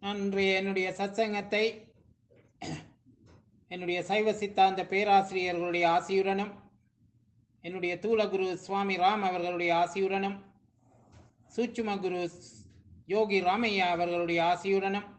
அன்றைய என்னுடைய சத்சங்கத்தை என்னுடைய சைவ சித்தாந்த பேராசிரியர்களுடைய ஆசியுடனும் என்னுடைய தூலகுரு சுவாமி ராம் அவர்களுடைய ஆசியுடனும் சூட்சும குரு யோகி ராமையா அவர்களுடைய ஆசியுடனும்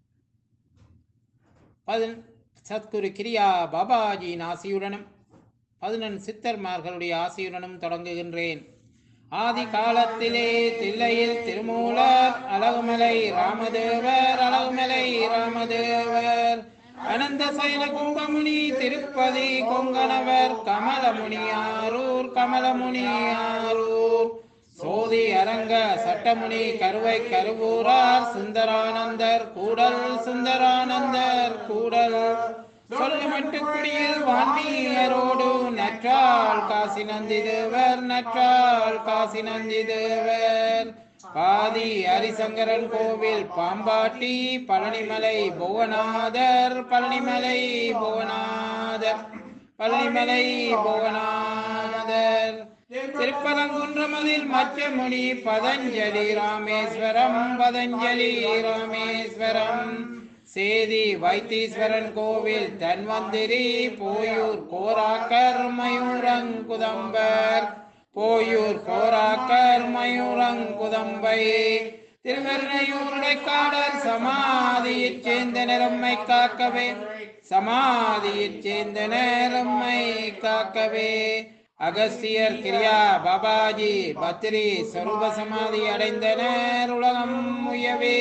பதின் சத்குரு கிரியா பாபாஜியின் ஆசியுடனும் பதினெண் சித்தர்மார்களுடைய ஆசியுடனும் தொடங்குகின்றேன் ஆதி காலத்திலே தில்லையில் திருமூலர் அழகுமலை ராமதேவர் அழகுமலை ராமதேவர் அனந்த சைல கும்பமுனி திருப்பதி கொங்கணவர் கமலமுனியாரூர் கமலமுனியாரூர் சோதி அரங்க சட்டமுனி கருவை கருவூரார் சுந்தரானந்தர் கூடல் சுந்தரானந்தர் கூடல் சொல்லுமட்டு குடியில் வான்மீயரோடு நற்றாள் காசி நந்தி தேவர் நற்றாள் காசி நந்தி தேவர் பாதி ஹரிசங்கரன் கோவில் பாம்பாட்டி பழனிமலை புவனாதர் பழனிமலை புவனாதர் பழனிமலை புவனாதர் திருப்பரங்குன்றமதில் மச்சமுனி பதஞ்சலி ராமேஸ்வரம் பதஞ்சலி ராமேஸ்வரம் சேதி வைத்தீஸ்வரன் கோவில் தன்வந்திரி போயூர் கோராக்கர் மயூரங்குதம்பர் போயூர் கோராக்கர் மயூரங்குதம்பை திருவெண்ணையூருடைக்காடர் சமாதியைச் சேர்ந்த நிறம்மை காக்கவே சமாதியைச் சேர்ந்த நேரம்மை காக்கவே அகஸ்தியர் கிரியா பாபாஜி பத்ரி சொரூப சமாதி அடைந்தனர் உலகம் முயவே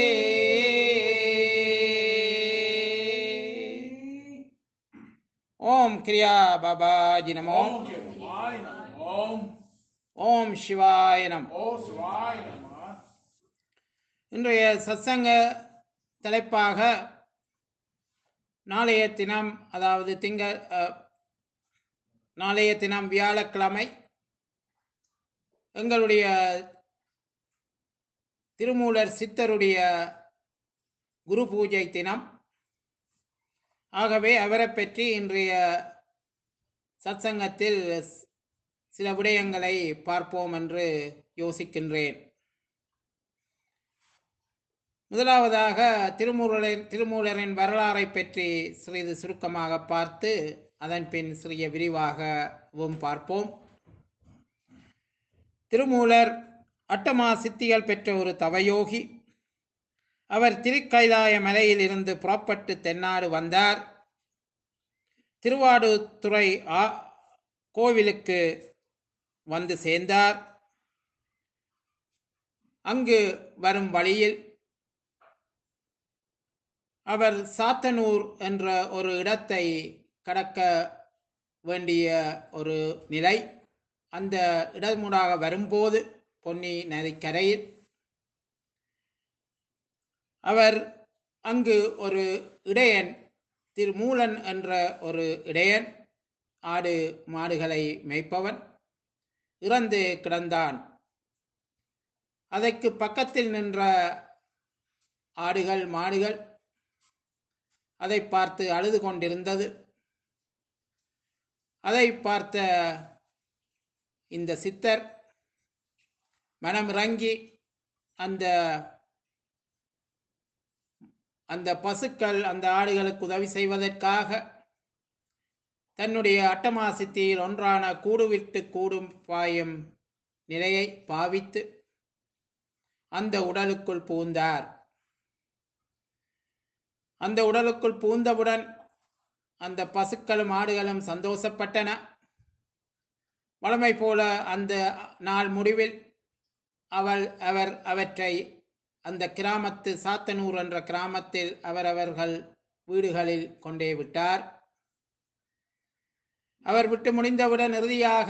ஓம் கிரியா பாபாஜி நமோ ஓம் சிவாய நம ஓம் ஓம் சிவாய நம் ஓ சிவாய நம இன்றைய சத்சங்க தலைப்பாக நாளைய தினம் அதாவது திங்க அஹ், நாளைய தினம் வியாழக்கிழமை எங்களுடைய திருமூலர் சித்தருடைய குரு பூஜை தினம் ஆகவே அவரை பற்றி இன்றைய சத்சங்கத்தில் சில விடயங்களை பார்ப்போம் என்று யோசிக்கின்றேன் முதலாவதாக திருமூலரின் திருமூலரின் வரலாறை பற்றி சிறிது சுருக்கமாக பார்த்து அதன் பின் சிறிய விரிவாகவும் பார்ப்போம் திருமூலர் அட்டமா சித்திகள் பெற்ற ஒரு தவயோகி அவர் திருக்கைலாய மலையில் இருந்து புறப்பட்டு தென்னாடு வந்தார் திருவாடுதுறை ஆ கோவிலுக்கு வந்து சேர்ந்தார் அங்கு வரும் வழியில் அவர் சாத்தனூர் என்ற ஒரு இடத்தை கடக்க வேண்டிய ஒரு நிலை அந்த இடமூடாக வரும்போது பொன்னி நதிக்கரையில் அவர் அங்கு ஒரு இடையன் திருமூலன் என்ற ஒரு இடையன் ஆடு மாடுகளை மேய்ப்பவன் இறந்து கிடந்தான் அதற்கு பக்கத்தில் நின்ற ஆடுகள் மாடுகள் அதை பார்த்து அழுது கொண்டிருந்தது அதை பார்த்த இந்த சித்தர் மனமிறங்கி அந்த அந்த பசுக்கள் அந்த ஆடுகளுக்கு உதவி செய்வதற்காக தன்னுடைய அட்டமா சித்தியில் ஒன்றான கூடு விட்டு கூடும் பாயும் நிலையை பாவித்து அந்த உடலுக்குள் பூந்தார் அந்த உடலுக்குள் பூந்தவுடன் அந்த பசுக்களும் ஆடுகளும் சந்தோஷப்பட்டன வழமை போல அந்த நாள் முடிவில் அவள் அவர் அவற்றை அந்த கிராமத்து சாத்தனூர் என்ற கிராமத்தில் அவரவர்கள் வீடுகளில் கொண்டே விட்டார் அவர் விட்டு முடிந்தவுடன் இறுதியாக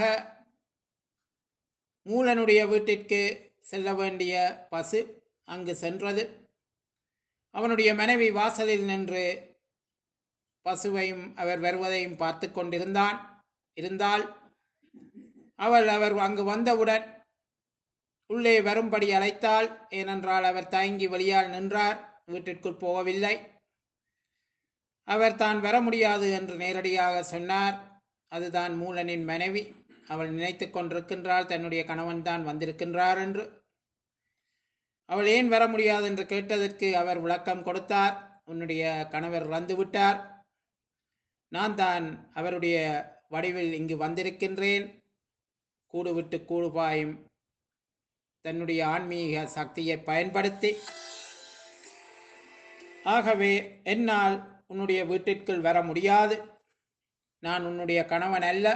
மூலனுடைய வீட்டிற்கு செல்ல வேண்டிய பசு அங்கு சென்றது அவனுடைய மனைவி வாசலில் நின்று பசுவையும் அவர் வருவதையும் பார்த்து கொண்டிருந்தான் இருந்தால் அவள் அவர் அங்கு வந்தவுடன் உள்ளே வரும்படி அழைத்தாள் ஏனென்றால் அவர் தயங்கி வெளியால் நின்றார் வீட்டிற்குள் போகவில்லை அவர் தான் வர முடியாது என்று நேரடியாக சொன்னார் அதுதான் மூலனின் மனைவி அவள் நினைத்துக் கொண்டிருக்கின்றாள் தன்னுடைய கணவன் தான் வந்திருக்கின்றார் என்று அவள் ஏன் வர முடியாது என்று கேட்டதற்கு அவர் விளக்கம் கொடுத்தார் உன்னுடைய கணவர் இறந்து விட்டார் நான் தான் அவருடைய வடிவில் இங்கு வந்திருக்கின்றேன் கூடு விட்டு கூடு பாயும் தன்னுடைய ஆன்மீக சக்தியை பயன்படுத்தி ஆகவே என்னால் உன்னுடைய வீட்டிற்குள் வர முடியாது நான் உன்னுடைய கணவன் அல்ல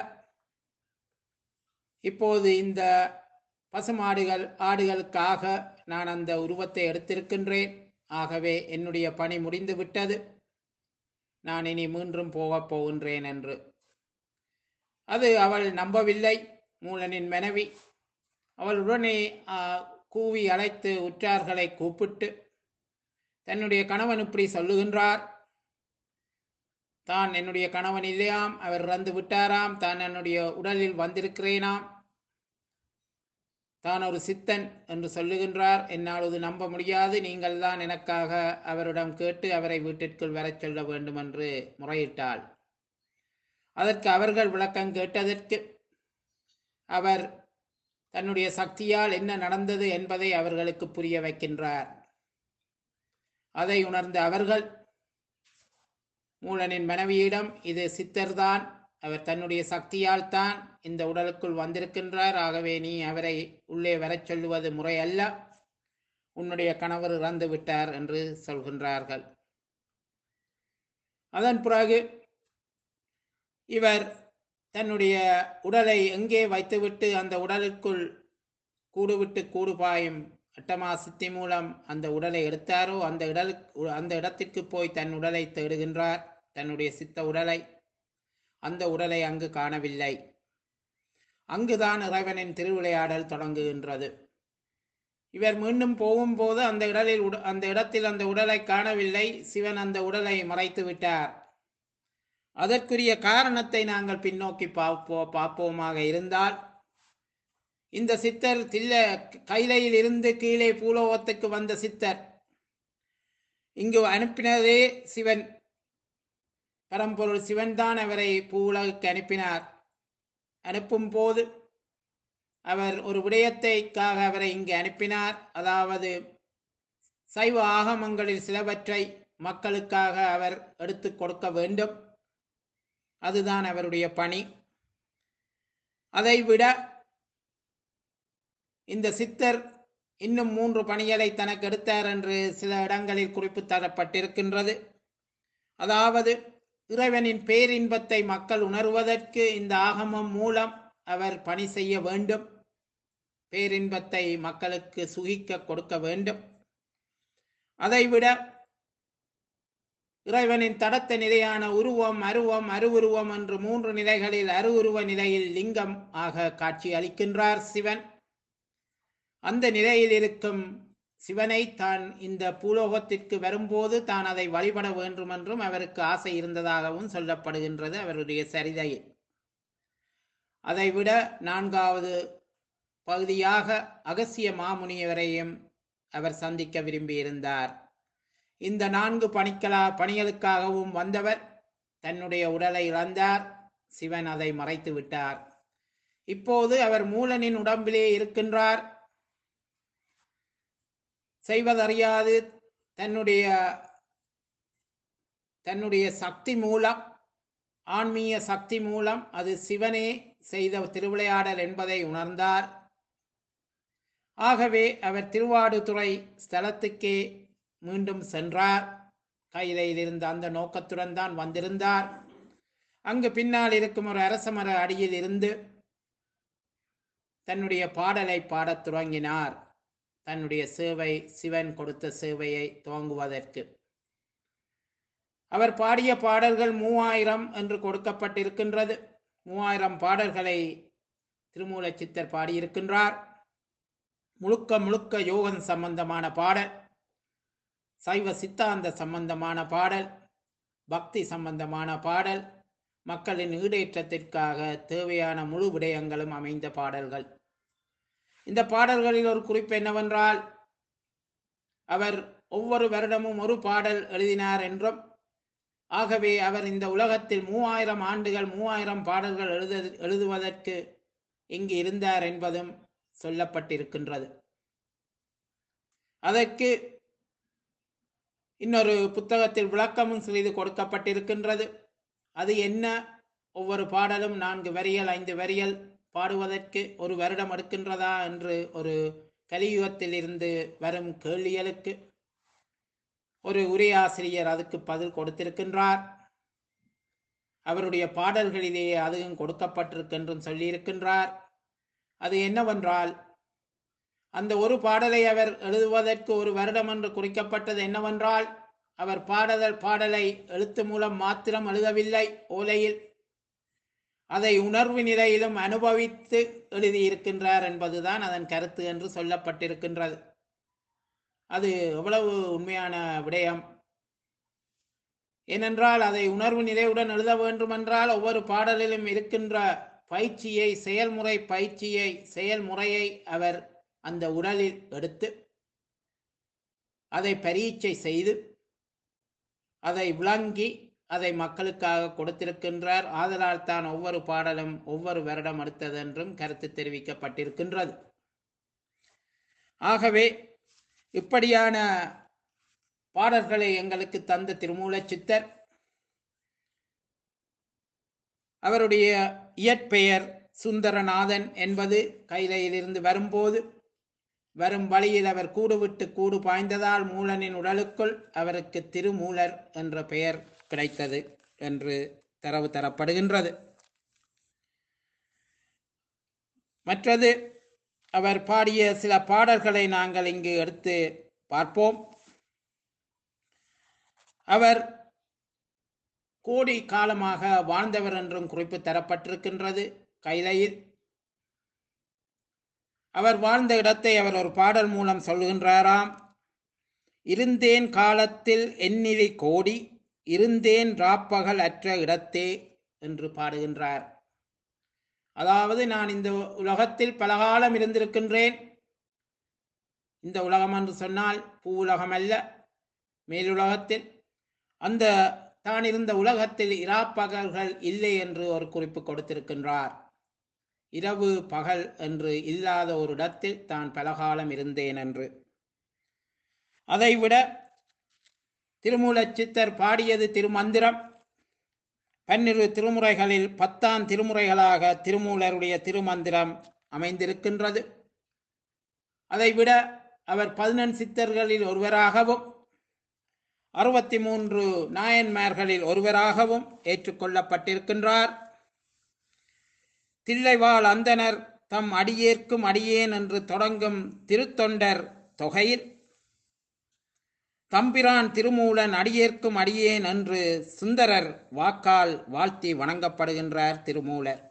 இப்போது இந்த பசுமாடுகள் ஆடுகளுக்காக நான் அந்த உருவத்தை எடுத்திருக்கின்றேன் ஆகவே என்னுடைய பணி முடிந்து விட்டது நான் இனி மீண்டும் போகப் போகின்றேன் என்று அது அவள் நம்பவில்லை மூலனின் மனைவி அவள் உடனே ஆ, கூவி அழைத்து உற்றார்களை கூப்பிட்டு தன்னுடைய கணவன் இப்படி சொல்லுகின்றார் தான் என்னுடைய கணவன் இல்லையாம் அவர் இறந்து விட்டாராம் தான் என்னுடைய உடலில் வந்திருக்கிறேனாம் தான் ஒரு சித்தன் என்று சொல்லுகின்றார் என்னால் இது நம்ப முடியாது நீங்கள் தான் எனக்காக அவரிடம் கேட்டு அவரை வீட்டிற்குள் வரச் சொல்ல வேண்டும் என்று முறையிட்டாள் அதற்கு அவர்கள் விளக்கம் கேட்டதற்கு அவர் தன்னுடைய சக்தியால் என்ன நடந்தது என்பதை அவர்களுக்கு புரிய வைக்கின்றார் அதை உணர்ந்த அவர்கள் மூலனின் மனைவியிடம் இது சித்தர்தான் அவர் தன்னுடைய சக்தியால் தான் இந்த உடலுக்குள் வந்திருக்கின்றார் ஆகவே நீ அவரை உள்ளே வரச் சொல்லுவது முறை அல்ல உன்னுடைய கணவர் இறந்து விட்டார் என்று சொல்கின்றார்கள் அதன் பிறகு இவர் தன்னுடைய உடலை எங்கே வைத்துவிட்டு அந்த உடலுக்குள் கூடு விட்டு கூடு பாயும் அட்டமா சித்தி மூலம் அந்த உடலை எடுத்தாரோ அந்த இடல் அந்த இடத்திற்கு போய் தன் உடலை தேடுகின்றார் தன்னுடைய சித்த உடலை அந்த உடலை அங்கு காணவில்லை அங்குதான் இறைவனின் திருவிளையாடல் தொடங்குகின்றது இவர் மீண்டும் போகும்போது அந்த இடலில் உட- அந்த இடத்தில் அந்த உடலை காணவில்லை சிவன் அந்த உடலை மறைத்து விட்டார் அதற்குரிய காரணத்தை நாங்கள் பின்னோக்கி பார்ப்போ பார்ப்போமாக இருந்தால் இந்த சித்தர் தில்ல கைலையில் இருந்து கீழே பூலோகத்துக்கு வந்த சித்தர் இங்கு அனுப்பினதே சிவன் பரம்பொருள் சிவன் தான் அவரை பூவுலகுக்கு அனுப்பினார் அனுப்பும் போது அவர் ஒரு விடயத்தைக்காக அவரை இங்கு அனுப்பினார் அதாவது சைவ ஆகமங்களில் சிலவற்றை மக்களுக்காக அவர் எடுத்து கொடுக்க வேண்டும் அதுதான் அவருடைய பணி அதைவிட இந்த சித்தர் இன்னும் மூன்று பணிகளை தனக்கு எடுத்தார் என்று சில இடங்களில் குறிப்பு தரப்பட்டிருக்கின்றது அதாவது இறைவனின் பேரின்பத்தை மக்கள் உணர்வதற்கு இந்த ஆகமம் மூலம் அவர் பணி செய்ய வேண்டும் பேரின்பத்தை மக்களுக்கு சுகிக்க கொடுக்க வேண்டும் அதைவிட இறைவனின் தடத்த நிலையான உருவம் அருவம் அருவுருவம் என்று மூன்று நிலைகளில் அருவுருவ நிலையில் லிங்கம் ஆக காட்சி அளிக்கின்றார் சிவன் அந்த நிலையில் இருக்கும் சிவனை தான் இந்த பூலோகத்திற்கு வரும்போது தான் அதை வழிபட வேண்டும் என்றும் அவருக்கு ஆசை இருந்ததாகவும் சொல்லப்படுகின்றது அவருடைய சரிதையில் அதைவிட நான்காவது பகுதியாக அகசிய மாமுனிவரையும் அவர் சந்திக்க விரும்பியிருந்தார் இந்த நான்கு பணிகளா பணிகளுக்காகவும் வந்தவர் தன்னுடைய உடலை இழந்தார் சிவன் அதை மறைத்து விட்டார் இப்போது அவர் மூலனின் உடம்பிலே இருக்கின்றார் செய்வதறியாது தன்னுடைய தன்னுடைய சக்தி மூலம் ஆன்மீக சக்தி மூலம் அது சிவனே செய்த திருவிளையாடல் என்பதை உணர்ந்தார் ஆகவே அவர் திருவாடுதுறை ஸ்தலத்துக்கே மீண்டும் சென்றார் கையிலையில் இருந்த அந்த நோக்கத்துடன் தான் வந்திருந்தார் அங்கு பின்னால் இருக்கும் ஒரு அரசமர அடியில் இருந்து தன்னுடைய பாடலை பாடத் துவங்கினார் தன்னுடைய சேவை சிவன் கொடுத்த சேவையை துவங்குவதற்கு அவர் பாடிய பாடல்கள் மூவாயிரம் என்று கொடுக்கப்பட்டிருக்கின்றது மூவாயிரம் பாடல்களை திருமூல சித்தர் பாடியிருக்கின்றார் முழுக்க முழுக்க யோகன் சம்பந்தமான பாடல் சைவ சித்தாந்த சம்பந்தமான பாடல் பக்தி சம்பந்தமான பாடல் மக்களின் ஈடேற்றத்திற்காக தேவையான முழு விடயங்களும் அமைந்த பாடல்கள் இந்த பாடல்களில் ஒரு குறிப்பு என்னவென்றால் அவர் ஒவ்வொரு வருடமும் ஒரு பாடல் எழுதினார் என்றும் ஆகவே அவர் இந்த உலகத்தில் மூவாயிரம் ஆண்டுகள் மூவாயிரம் பாடல்கள் எழுத எழுதுவதற்கு இங்கு இருந்தார் என்பதும் சொல்லப்பட்டிருக்கின்றது அதற்கு இன்னொரு புத்தகத்தில் விளக்கமும் சிறிது கொடுக்கப்பட்டிருக்கின்றது அது என்ன ஒவ்வொரு பாடலும் நான்கு வரிகள் ஐந்து வரிகள் பாடுவதற்கு ஒரு வருடம் எடுக்கின்றதா என்று ஒரு கலியுகத்தில் இருந்து வரும் கேள்விகளுக்கு ஒரு உரையாசிரியர் அதுக்கு பதில் கொடுத்திருக்கின்றார் அவருடைய பாடல்களிலேயே அதுவும் கொடுக்கப்பட்டிருக்கென்றும் சொல்லியிருக்கின்றார் அது என்னவென்றால் அந்த ஒரு பாடலை அவர் எழுதுவதற்கு ஒரு வருடம் என்று குறிக்கப்பட்டது என்னவென்றால் அவர் பாடல் பாடலை எழுத்து மூலம் மாத்திரம் எழுதவில்லை ஓலையில் அதை உணர்வு நிலையிலும் அனுபவித்து எழுதியிருக்கின்றார் என்பதுதான் அதன் கருத்து என்று சொல்லப்பட்டிருக்கின்றது அது எவ்வளவு உண்மையான விடயம் ஏனென்றால் அதை உணர்வு நிலையுடன் எழுத வேண்டுமென்றால் ஒவ்வொரு பாடலிலும் இருக்கின்ற பயிற்சியை செயல்முறை பயிற்சியை செயல்முறையை அவர் அந்த உடலில் எடுத்து அதை பரீட்சை செய்து அதை விளங்கி அதை மக்களுக்காக கொடுத்திருக்கின்றார் ஆதலால் தான் ஒவ்வொரு பாடலும் ஒவ்வொரு வருடம் எடுத்தது என்றும் கருத்து தெரிவிக்கப்பட்டிருக்கின்றது ஆகவே இப்படியான பாடல்களை எங்களுக்கு தந்த திருமூலச் சித்தர் அவருடைய இயற்பெயர் சுந்தரநாதன் என்பது கைலையிலிருந்து வரும்போது வரும் வழியில் அவர் கூடு விட்டு கூடு பாய்ந்ததால் மூலனின் உடலுக்குள் அவருக்கு திருமூலர் என்ற பெயர் கிடைத்தது என்று தரவு தரப்படுகின்றது மற்றது அவர் பாடிய சில பாடல்களை நாங்கள் இங்கு எடுத்து பார்ப்போம் அவர் கோடி காலமாக வாழ்ந்தவர் என்றும் குறிப்பு தரப்பட்டிருக்கின்றது கைலையில் அவர் வாழ்ந்த இடத்தை அவர் ஒரு பாடல் மூலம் சொல்கின்றாராம் இருந்தேன் காலத்தில் எண்ணிலி கோடி இருந்தேன் ராப்பகல் அற்ற இடத்தே என்று பாடுகின்றார் அதாவது நான் இந்த உலகத்தில் பலகாலம் இருந்திருக்கின்றேன் இந்த உலகம் என்று சொன்னால் பூ உலகம் அல்ல மேலுலகத்தில் அந்த தான் இருந்த உலகத்தில் இராப்பகல்கள் இல்லை என்று ஒரு குறிப்பு கொடுத்திருக்கின்றார் இரவு பகல் என்று இல்லாத ஒரு இடத்தில் தான் பலகாலம் இருந்தேன் என்று அதைவிட திருமூலச் சித்தர் பாடியது திருமந்திரம் பன்னிரு திருமுறைகளில் பத்தாம் திருமுறைகளாக திருமூலருடைய திருமந்திரம் அமைந்திருக்கின்றது அதைவிட அவர் பதினெண் சித்தர்களில் ஒருவராகவும் அறுபத்தி மூன்று நாயன்மார்களில் ஒருவராகவும் ஏற்றுக்கொள்ளப்பட்டிருக்கின்றார் தில்லைவாழ் அந்தனர் தம் அடியேற்கும் அடியேன் என்று தொடங்கும் திருத்தொண்டர் தொகையில் தம்பிரான் திருமூலன் அடியேற்கும் அடியேன் என்று சுந்தரர் வாக்கால் வாழ்த்தி வணங்கப்படுகின்றார் திருமூலர்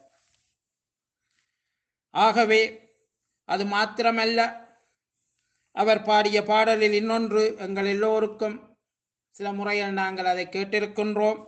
ஆகவே அது மாத்திரமல்ல அவர் பாடிய பாடலில் இன்னொன்று எங்கள் எல்லோருக்கும் சில முறையில் நாங்கள் அதை கேட்டிருக்கின்றோம்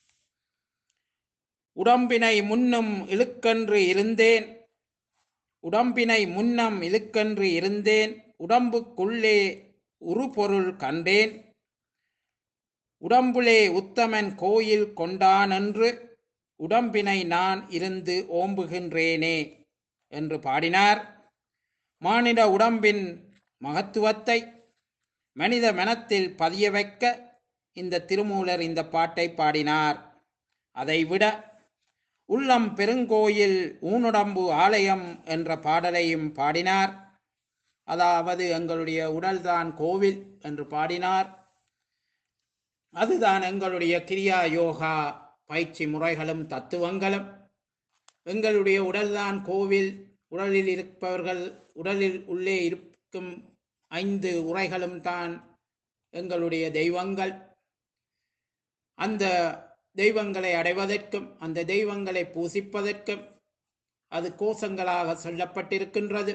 உடம்பினை முன்னும் இழுக்கென்று இருந்தேன் உடம்பினை முன்னம் இழுக்கென்று இருந்தேன் உடம்புக்குள்ளே உருபொருள் கண்டேன் உடம்புலே உத்தமன் கோயில் கொண்டானென்று உடம்பினை நான் இருந்து ஓம்புகின்றேனே என்று பாடினார் மானிட உடம்பின் மகத்துவத்தை மனித மனத்தில் பதிய வைக்க இந்த திருமூலர் இந்த பாட்டை பாடினார் அதைவிட உள்ளம் பெருங்கோயில் ஊனுடம்பு ஆலயம் என்ற பாடலையும் பாடினார் அதாவது எங்களுடைய உடல்தான் கோவில் என்று பாடினார் அதுதான் எங்களுடைய கிரியா யோகா பயிற்சி முறைகளும் தத்துவங்களும் எங்களுடைய உடல்தான் கோவில் உடலில் இருப்பவர்கள் உடலில் உள்ளே இருக்கும் ஐந்து உரைகளும் தான் எங்களுடைய தெய்வங்கள் அந்த தெய்வங்களை அடைவதற்கும் அந்த தெய்வங்களை பூசிப்பதற்கும் அது கோஷங்களாக சொல்லப்பட்டிருக்கின்றது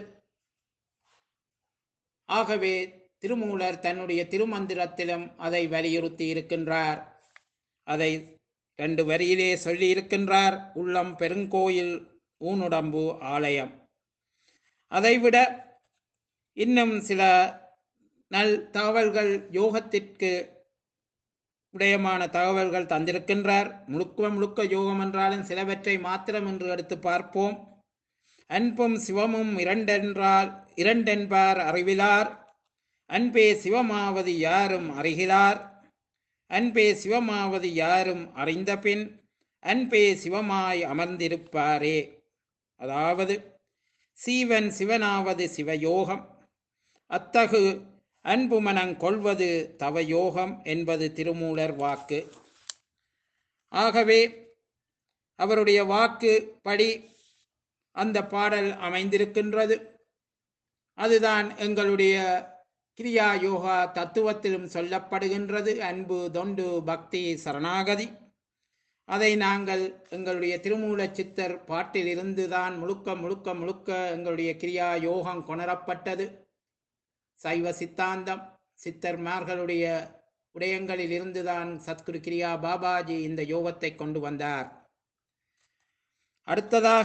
ஆகவே திருமூலர் தன்னுடைய திருமந்திரத்திலும் அதை வலியுறுத்தி இருக்கின்றார் அதை ரெண்டு வரியிலே சொல்லி இருக்கின்றார் உள்ளம் பெருங்கோயில் ஊனுடம்பு ஆலயம் அதைவிட இன்னும் சில நல் தகவல்கள் யோகத்திற்கு விடயமான தகவல்கள் தந்திருக்கின்றார் முழுக்க முழுக்க யோகம் என்றாலும் சிலவற்றை மாத்திரம் என்று எடுத்து பார்ப்போம் அன்பும் சிவமும் இரண்டென்றால் இரண்டென்பார் அறிவிலார் அன்பே சிவமாவது யாரும் அறிகிறார் அன்பே சிவமாவது யாரும் அறிந்தபின் அன்பே சிவமாய் அமர்ந்திருப்பாரே அதாவது சீவன் சிவனாவது சிவயோகம் அத்தகு அன்பு மனங் கொள்வது தவயோகம் என்பது திருமூலர் வாக்கு ஆகவே அவருடைய வாக்கு படி அந்த பாடல் அமைந்திருக்கின்றது அதுதான் எங்களுடைய கிரியா யோகா தத்துவத்திலும் சொல்லப்படுகின்றது அன்பு தொண்டு பக்தி சரணாகதி அதை நாங்கள் எங்களுடைய திருமூல சித்தர் பாட்டில் இருந்துதான் முழுக்க முழுக்க முழுக்க எங்களுடைய கிரியா யோகம் கொணரப்பட்டது சைவ சித்தாந்தம் சித்தர்மார்களுடைய விடயங்களில் இருந்துதான் சத்குரு கிரியா பாபாஜி இந்த யோகத்தை கொண்டு வந்தார் அடுத்ததாக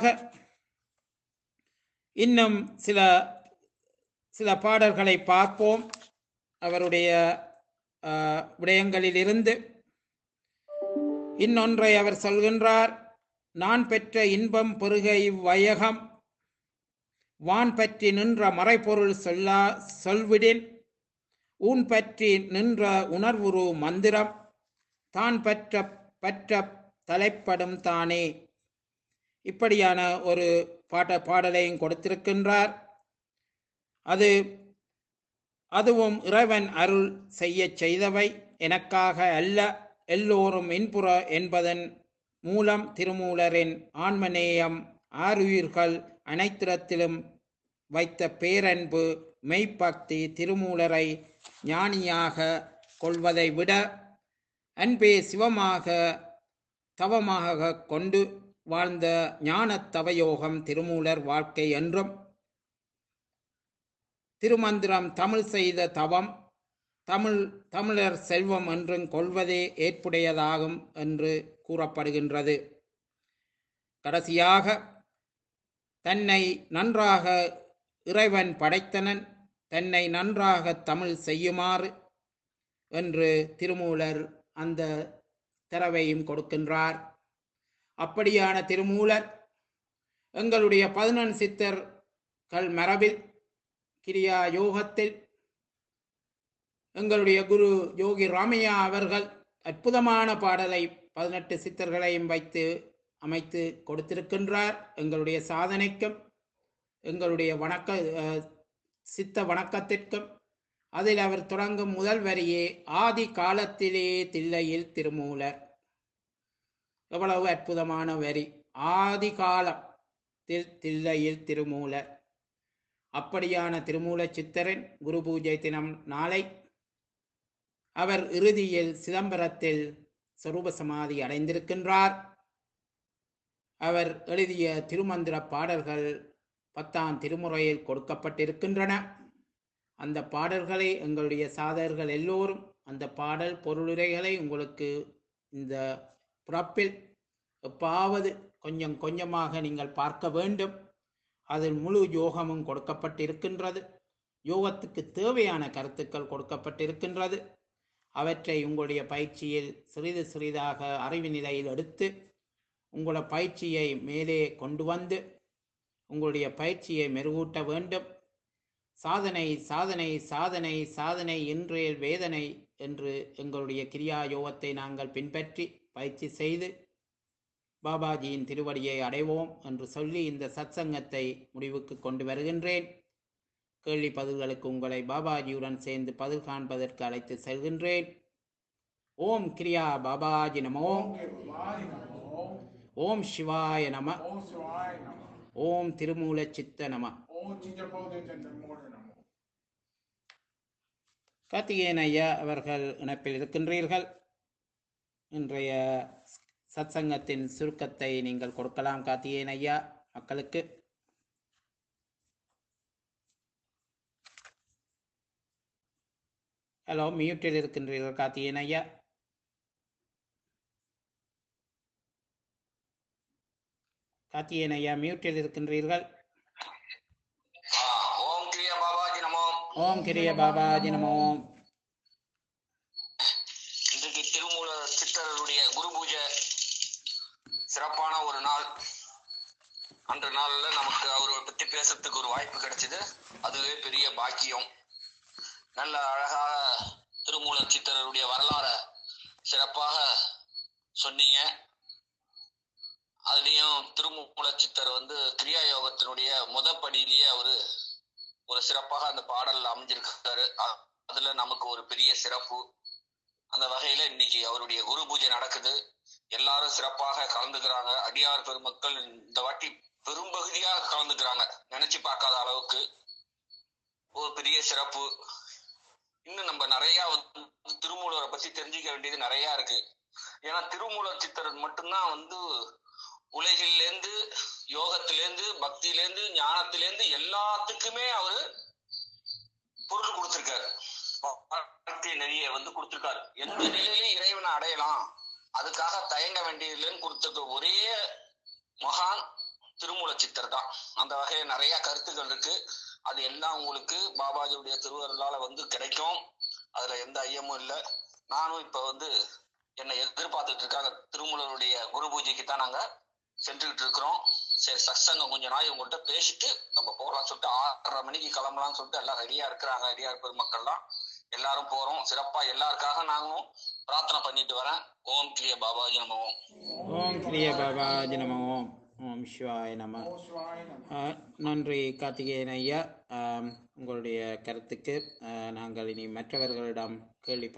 இன்னும் சில சில பாடல்களை பார்ப்போம் அவருடைய ஆஹ், விடயங்களிலிருந்து இன்னொன்றை அவர் சொல்கின்றார் நான் பெற்ற இன்பம் பெருக இவ்வையகம் வான் பற்றி நின்ற மறைபொருள் சொல்லா சொல்விடின் ஊன் பற்றி நின்ற உணர்வுரு மந்திரம் தான் பற்ற பற்ற தலைப்படும் தானே இப்படியான ஒரு பாட்ட பாடலையும் கொடுத்திருக்கின்றார் அது அதுவும் இறைவன் அருள் செய்யச் செய்தவை எனக்காக அல்ல எல்லோரும் இன்புற என்பதன் மூலம் திருமூலரின் ஆன்மநேயம் ஆருயிர்கள் அனைத்திடத்திலும் வைத்த பேரன்பு மெய்ப்பக்தி திருமூலரை ஞானியாக கொள்வதை விட அன்பே சிவமாக தவமாக கொண்டு வாழ்ந்த ஞானத் தவயோகம் திருமூலர் வாழ்க்கை என்றும் திருமந்திரம் தமிழ் செய்த தவம் தமிழ் தமிழர் செல்வம் என்றும் கொள்வதே ஏற்புடையதாகும் என்று கூறப்படுகின்றது கடைசியாக தன்னை நன்றாக இறைவன் படைத்தனன் தன்னை நன்றாக தமிழ் செய்யுமாறு என்று திருமூலர் அந்த தரவையும் கொடுக்கின்றார் அப்படியான திருமூலர் எங்களுடைய பதினெண் சித்தர்கள் மரபில் கிரியா யோகத்தில் எங்களுடைய குரு யோகி ராமையா அவர்கள் அற்புதமான பாடலை பதினெட்டு சித்தர்களையும் வைத்து அமைத்து கொடுத்திருக்கின்றார் எங்களுடைய சாதனைக்கும் எங்களுடைய வணக்க அஹ், சித்த வணக்கத்திற்கும் அதில் அவர் தொடங்கும் முதல் வரியே ஆதி காலத்திலே தில்லையில் திருமூலர் எவ்வளவு அற்புதமான வரி ஆதி காலம் தில் தில்லையில் திருமூலர் அப்படியான திருமூல சித்தரின் குரு பூஜை தினம் நாளை அவர் இறுதியில் சிதம்பரத்தில் சொரூப சமாதி அடைந்திருக்கின்றார் அவர் எழுதிய திருமந்திர பாடல்கள் பத்தாம் திருமுறையில் கொடுக்கப்பட்டிருக்கின்றன அந்த பாடல்களை எங்களுடைய சாதகர்கள் எல்லோரும் அந்த பாடல் பொருளுரைகளை உங்களுக்கு இந்த பிறப்பில் எப்பாவது கொஞ்சம் கொஞ்சமாக நீங்கள் பார்க்க வேண்டும் அதில் முழு யோகமும் கொடுக்கப்பட்டிருக்கின்றது யோகத்துக்கு தேவையான கருத்துக்கள் கொடுக்கப்பட்டிருக்கின்றது அவற்றை உங்களுடைய பயிற்சியில் சிறிது சிறிதாக அறிவு நிலையில் எடுத்து உங்களோட பயிற்சியை மேலே கொண்டு வந்து உங்களுடைய பயிற்சியை மெருகூட்ட வேண்டும் சாதனை சாதனை சாதனை சாதனை இன்றைய வேதனை என்று எங்களுடைய கிரியா யோகத்தை நாங்கள் பின்பற்றி பயிற்சி செய்து பாபாஜியின் திருவடியை அடைவோம் என்று சொல்லி இந்த சத்சங்கத்தை முடிவுக்கு கொண்டு வருகின்றேன் கேள்வி பதில்களுக்கு உங்களை பாபாஜியுடன் சேர்ந்து பதில் காண்பதற்கு அழைத்து செல்கின்றேன் ஓம் கிரியா பாபாஜி நமோ ஓம் சிவாய நமோ ஓம் சிவாய நம ஓம் சிவாய நமோ ஓம் திருமூல சித்த நம ஓம் சித்தபோதை திருமூல நமோ கார்த்திகேயன் ஐயா அவர்கள் இணைப்பில் இருக்கின்றீர்கள் இன்றைய சத்சங்கத்தின் சுருக்கத்தை நீங்கள் கொடுக்கலாம் கார்த்திகேயன் ஐயா மக்களுக்கு ஹலோ மியூட்டில் இருக்கின்றீர்கள் கார்த்திகேயன் ஐயா கார்த்திகேயன் ஐயா மியூட்டில் இருக்கின்றீர்கள் ஆ, ஓம் கிரியா பாபாஜி நமோ ஓம் கிரிய பாபாஜி நமோ இன்றைக்கு திருமூல சித்தருடைய குரு பூஜை சிறப்பான ஒரு நாள் அன்ற நாள்ல நமக்கு அவரை பத்தி பேசுறதுக்கு ஒரு வாய்ப்பு கிடைச்சது அதுவே பெரிய பாக்கியம் நல்ல அழகாக திருமூலர் சித்தருடைய வரலாற சிறப்பாக சொன்னீங்க அதுலயும் திருமூல சித்தர் வந்து கிரியா யோகத்தினுடைய முத படியிலேயே அவரு ஒரு சிறப்பாக அந்த பாடல்ல அமைஞ்சிருக்காரு அ- அதுல நமக்கு ஒரு பெரிய சிறப்பு அந்த வகையில இன்னைக்கு அவருடைய குரு பூஜை நடக்குது எல்லாரும் சிறப்பாக கலந்துக்கிறாங்க அடியார் பெருமக்கள் இந்த வாட்டி பெரும்பகுதியாக கலந்துக்கிறாங்க நினைச்சு பார்க்காத அளவுக்கு ஒரு பெரிய சிறப்பு இன்னும் நம்ம நிறைய வந்து திருமூலரை பத்தி தெரிஞ்சுக்க வேண்டியது நிறைய இருக்கு ஏன்னா திருமூலர் சித்தர் மட்டும்தான் வந்து உலகிலேருந்து யோகத்திலேருந்து பக்தியிலேருந்து ஞானத்திலேருந்து எல்லாத்துக்குமே அவரு பொருள் கொடுத்திருக்காரு வாழ்க்கை நெறிய வந்து கொடுத்திருக்காரு எந்த நிலையிலும் இறைவனை அடையலாம் அதுக்காக தயங்க வேண்டியதில்லைன்னு கொடுத்திருக்க ஒரே மகான் திருமூல சித்தர் தான் அந்த வகையில நிறைய கருத்துக்கள் இருக்கு அது எல்லாம் உங்களுக்கு பாபாஜியுடைய திருவருளால வந்து கிடைக்கும் அதுல எந்த ஐயமும் இல்லை நானும் இப்ப வந்து என்னை எதிர்பார்த்துட்டு இருக்காங்க திருமூலருடைய குரு பூஜைக்கு தான் நாங்க சென்றுகிட்டு இருக்கிறோம் சரி சத்சங்கம் கொஞ்ச நாள் இவங்கள்ட்ட பேசிட்டு நம்ம போகலாம் சொல்லிட்டு ஆறரை மணிக்கு கிளம்பலாம்னு சொல்லிட்டு எல்லாம் ரெடியா இருக்கிறாங்க ரெடியா பெருமக்கள்லாம் எல்லாரும் போறோம் சிறப்பா எல்லாருக்காக நாங்களும் பிரார்த்தனை பண்ணிட்டு வரேன் ஓம் கிரிய பாபாஜி நம ஓம் ஓம் கிரிய பாபாஜி நம ஓம் ஓம் சிவாய நம ஓ சிவாய நம ஆ, நன்றி கார்த்திகேயன் ஐயா ஆம், உங்களுடைய கருத்துக்கு ஆ, நாங்கள் இனி மற்றவர்களிடம் கேள்வி